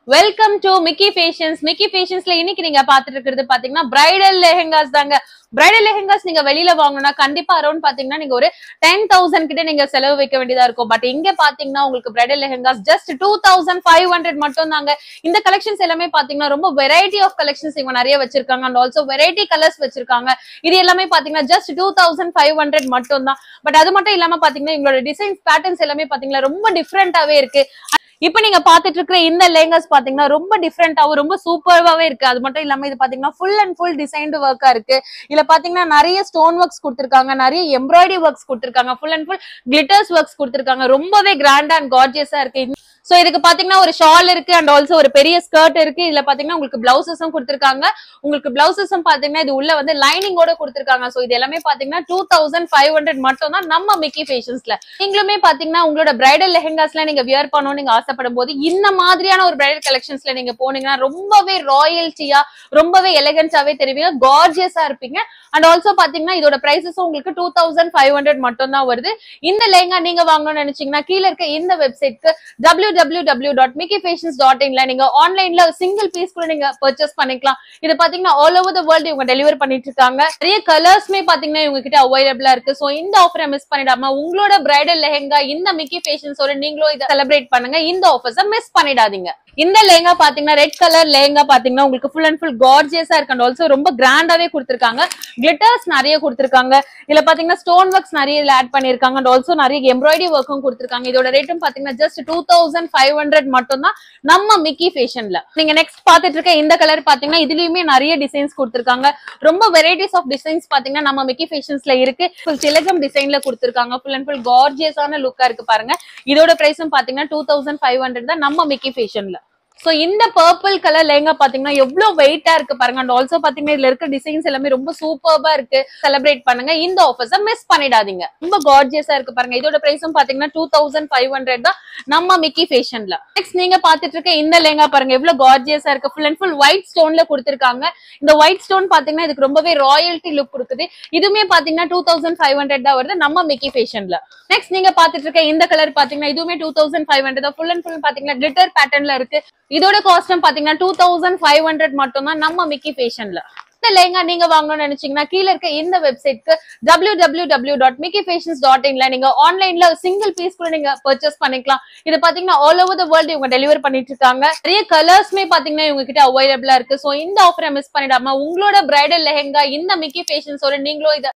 welcome to Mickey Fashions Mickey ஃபேஷன்ஸ்ல இன்னைக்கு நீங்க பாத்துட்டு இருக்கிறது பாத்தீங்கன்னா பிரைடல் லெஹெங்காஸ் தாங்க பிரைடல் லெஹெங்காஸ் நீங்க வெளியில வாங்கணும்னா கண்டிப்பா அரௌண்ட் பாத்தீங்கன்னா நீங்க ஒரு டென் தௌசண்ட் கிட்ட நீங்க செலவு வைக்க வேண்டியதா இருக்கும் பட் இங்க பாத்தீங்கன்னா உங்களுக்கு bridal lehengas just two thousand five hundred மட்டும் தாங்க இந்த கலெக்ஷன்ஸ் எல்லாமே பாத்தீங்கன்னா ரொம்ப வெரைட்டி ஆஃப் கலெக்ஷன்ஸ் இவங்க நிறைய வச்சிருக்காங்க அண்ட் ஆல்சோ வெரைட்டி கலர்ஸ் வச்சிருக்காங்க இது எல்லாமே பாத்தீங்கன்னா just two thousand five hundred மட்டும் தான் பட் அது மட்டும் இல்லாம பாத்தீங்கன்னா இவங்களோட டிசைன்ஸ் பேட்டர்ன்ஸ் எல்லாமே பாத்தீங்கன்னா ரொம்ப டிஃப்ரெண்டாவே இருக்கு இப்ப நீங்க பாத்துட்டு இருக்கிற இந்த லேங்கர்ஸ் பாத்தீங்கன்னா ரொம்ப டிஃப்ரெண்டாவும் ரொம்ப சூப்பராவே இருக்கு அது மட்டும் இல்லாம இது பாத்தீங்கன்னா ஃபுல் அண்ட் ஃபுல் டிசைன்டு ஒர்க்கா இருக்கு இதுல பாத்தீங்கன்னா நிறைய ஸ்டோன் ஒர்க்ஸ் கொடுத்திருக்காங்க நிறைய எம்ப்ராய்டரி ஒர்க்ஸ் கொடுத்திருக்காங்க full and full glitters works கொடுத்திருக்காங்க ரொம்பவே கிராண்ட் அண்ட் கார்ஜியஸா இருக்கு சோ இதுக்கு பாத்தீங்கன்னா ஒரு ஷால் இருக்கு அண்ட் ஆல்சோ ஒரு பெரிய ஸ்கர்ட் இருக்கு இதுல பாத்தீங்கன்னா உங்களுக்கு பிளவுசஸும் கொடுத்திருக்காங்க உங்களுக்கு பிளவுசஸும் பாத்தீங்கன்னா இது உள்ள வந்து லைனிங்கோட கொடுத்திருக்காங்க சோ இது எல்லாமே பாத்தீங்கன்னா டூ தௌசண்ட் ஃபைவ் ஹண்ட்ரட் மட்டும் தான் நம்ம மிக்கி ஃபேஷன்ஸ்ல நீங்களுமே பாத்தீங்கன்னா உங்களோட பிரைடல் லெஹெங்காஸ்ல நீங்க வியர் பண்ணணும்னு நீங்க ஆசைப்படும் போது இந்த மாதிரியான ஒரு பிரைடல் கலெக்ஷன்ஸ்ல நீங்க போனீங்கன்னா ரொம்பவே ராயல்ட்டியா ரொம்பவே எலகன்ஸாவே தெரிவிங்க கார்ஜியஸா இருப்பீங்க அண்ட் ஆல்சோ பாத்தீங்கன்னா இதோட பிரைசஸும் உங்களுக்கு டூ தௌசண்ட் ஃபைவ் ஹண்ட்ரட் மட்டும் தான் வருது இந்த லெஹங்கா நீங்க வாங்கணும்னு நினைச்சீங்கன்னா கீழ இருக்க இந்த வெப்சைட்க்கு W W W dot Mickey fashions dot இன்ல நீங்க ஆன்லைன்ல சிங்கிள் பீஸ் கூட நீங்க பர்ச்சேஸ் பண்ணிக்கலாம் இது பாத்தீங்கன்னா ஆல் ஓவர் த வேர்ல்டு இவங்க டெலிவர் பண்ணிட்டு இருக்காங்க நிறைய கலர்ஸ்மே பாத்தீங்கன்னா இவங்க கிட்ட அவைலபிளா இருக்கு சோ இந்த ஆஃபரை மிஸ் பண்ணிடாம உங்களோட பிரைடல் லெஹங்கா இந்த மிக்கி ஃபேஷன்ஸோட நீங்களும் இதை செலிப்ரேட் பண்ணுங்க இந்த ஆஃபர்ஸை மிஸ் பண்ணிடாதீங்க இந்த லெஹங்கா பாத்தீங்கன்னா ரெட் கலர் லெஹங்கா பாத்தீங்கன்னா உங்களுக்கு ஃபுல் அண்ட் ஃபுல் கார்ஜியஸா இருக்கு அண்ட் ஆல்சோ ரொம்ப கிராண்டாவே கொடுத்திருக்காங்க கிளிட்டர்ஸ் நிறைய கொடுத்திருக்காங்க இதுல பாத்தீங்கன்னா ஸ்டோன் ஒர்க்ஸ் நிறைய இதுல ஆட் பண்ணிருக்காங்க அண்ட் ஆல்சோ நிறைய எம்ப்ராய்டரி ஒர்க்கும் கொடுத்திருக்காங்க இதோட ரேட்டும் பாத்தீங்கன்னா just two thousand five hundred மட்டும் தான் நம்ம மிக்கி ஃபேஷன்ல நீங்க நெக்ஸ்ட் பாத்துட்டு இருக்க இந்த கலர் பாத்தீங்கன்னா இதுலயுமே நிறைய டிசைன்ஸ் கொடுத்திருக்காங்க ரொம்ப வெரைட்டிஸ் ஆஃப் டிசைன்ஸ் பாத்தீங்கன்னா நம்ம மிக்கி ஃபேஷன்ஸ்ல இருக்கு ஃபுல் திலகம் டிசைன்ல கொடுத்திருக்காங்க ஃபுல் அண்ட் ஃபுல் கார்ஜியஸான லுக்கா இருக்கு பாருங்க இதோட பிரைஸும் பாத்தீங்கன்னா டூ தௌசண்ட் ஃபைவ் ஹண்ட்ரட் தான் நம்ம மிக்கி ஃபேஷன்ல சோ இந்த பர்பிள் கலர் லேங்கா பாத்தீங்கன்னா எவ்வளவு வெயிட்டா இருக்கு பாருங்க அண்ட் ஆல்சோ பாத்தீங்கன்னா இதுல இருக்க டிசைன்ஸ் எல்லாமே ரொம்ப சூப்பர்பா இருக்கு செலிப்ரேட் பண்ணுங்க இந்த ஆஃபர்ஸ மிஸ் பண்ணிடாதீங்க ரொம்ப கார்ஜியஸா இருக்கு பாருங்க இதோட பிரைஸும் பாத்தீங்கன்னா டூ தௌசண்ட் ஃபைவ் ஹண்ட்ரட் தான் நம்ம மிக்கி ஃபேஷன்ல நெக்ஸ்ட் நீங்க பாத்துட்டு இருக்க இந்த லேங்கா பாருங்க எவ்வளவு கார்ஜியஸா இருக்கு ஃபுல் அண்ட் ஃபுல் ஒயிட் ஸ்டோன்ல கொடுத்திருக்காங்க இந்த ஒயிட் ஸ்டோன் பாத்தீங்கன்னா இதுக்கு ரொம்பவே ராயல்ட்டி லுக் கொடுக்குது இதுவுமே பாத்தீங்கன்னா டூ தௌசண்ட் ஃபைவ் ஹண்ட்ரட் தான் வருது நம்ம மிக்கி ஃபேஷன்ல நெக்ஸ்ட் நீங்க பாத்துட்டு இருக்க இந்த கலர் பாத்தீங்கன்னா இதுவுமே டூ தௌசண்ட் ஃபைவ் ஹண்ட்ரட் தான் ஃபுல் அண்ட் ஃபுல் பாத்தீங்கன்னா கிளிட்டர் பேட்டர்ன்ல இருக்கு இதோட காஸ்டும் பாத்தீங்கன்னா டூ தௌசண்ட் ஃபைவ் ஹண்ட்ரட் மட்டும் தான் நம்ம மிக்கி ஃபேஷன்ல இந்த லெஹங்கா நீங்க வாங்கணும்னு நினைச்சீங்கன்னா கீழ இருக்க இந்த வெப்சைட்க்கு W W W dot Mickey fashions dot இன்ல நீங்க ஆன்லைன்ல சிங்கிள் பீஸ் கூட நீங்க பர்ச்சேஸ் பண்ணிக்கலாம் இது பாத்தீங்கன்னா ஆல் ஓவர் த வேர்ல்டு இவங்க டெலிவர் பண்ணிட்டு இருக்காங்க நிறைய கலர்ஸ்மே பாத்தீங்கன்னா இவங்க கிட்ட அவைலபிளா இருக்கு சோ இந்த ஆஃபரை மிஸ் பண்ணிடாம உங்களோட பிரைடல் லெஹங்கா இந்த மிக்கி ஃபேஷன்ஸோட நீங்களும் இதை